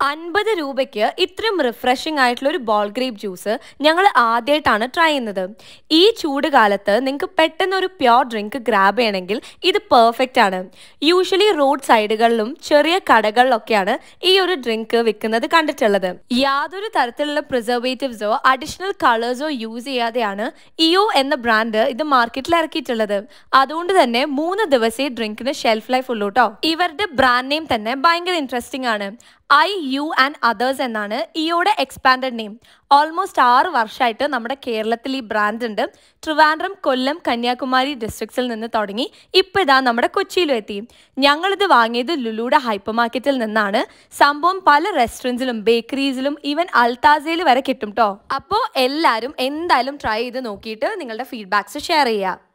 അൻപത് രൂപയ്ക്ക് ഇത്രയും റിഫ്രഷിംഗ് ആയിട്ടുള്ള ഒരു ബോൾ ഗ്രേപ്പ് ജ്യൂസ് ഞങ്ങൾ ആദ്യമായിട്ടാണ് ട്രൈ ചെയ്യുന്നത് ഈ ചൂട് കാലത്ത് നിങ്ങൾക്ക് പെട്ടെന്ന് ഒരു പ്യോർ ഡ്രിങ്ക് ഗ്രാബ് ചെയ്യണമെങ്കിൽ ഇത് പെർഫെക്റ്റ് ആണ് യൂഷ്വലി റോഡ് സൈഡുകളിലും ചെറിയ കടകളിലൊക്കെയാണ് ഈ ഒരു ഡ്രിങ്ക് വിൽക്കുന്നത് കണ്ടിട്ടുള്ളത് യാതൊരു തരത്തിലുള്ള പ്രിസർവേറ്റീവ്സോ അഡീഷണൽ കളേഴ്സോ യൂസ് ചെയ്യാതെയാണ് ഇയോ എന്ന ബ്രാൻഡ് ഇത് മാർക്കറ്റിൽ ഇറക്കിയിട്ടുള്ളത് അതുകൊണ്ട് തന്നെ മൂന്ന് ദിവസേ ഡ്രിങ്കിന് ഷെൽഫ് ലൈഫ് ഉള്ളൂ കേട്ടോ ഇവരുടെ ബ്രാൻഡ് നെയിം തന്നെ ഭയങ്കര ഇൻട്രസ്റ്റിംഗ് ആണ് ഐ യു ആൻഡ് അതേഴ്സ് എന്നാണ് ഇയോടെ എക്സ്പാൻഡഡ് നെയിം ഓൾമോസ്റ്റ് ആറ് വർഷമായിട്ട് നമ്മുടെ കേരളത്തിൽ ഈ ബ്രാൻഡ് ഉണ്ട് ട്രിവാൻഡ്രം കൊല്ലം കന്യാകുമാരി ഡിസ്ട്രിക്ട്സിൽ നിന്ന് തുടങ്ങി ഇപ്പോൾ ഇതാ നമ്മുടെ കൊച്ചിയിലും എത്തി ഞങ്ങളിത് വാങ്ങിയത് ലുലുയുടെ ഹൈപ്പർ മാർക്കറ്റിൽ നിന്നാണ് സംഭവം പല റെസ്റ്റോറൻറ്റ്സിലും ബേക്കറീസിലും ഈവൻ അൽത്താസയിൽ വരെ കിട്ടും കേട്ടോ അപ്പോൾ എല്ലാവരും എന്തായാലും ട്രൈ ചെയ്ത് നോക്കിയിട്ട് നിങ്ങളുടെ ഫീഡ്ബാക്സ് ഷെയർ ചെയ്യുക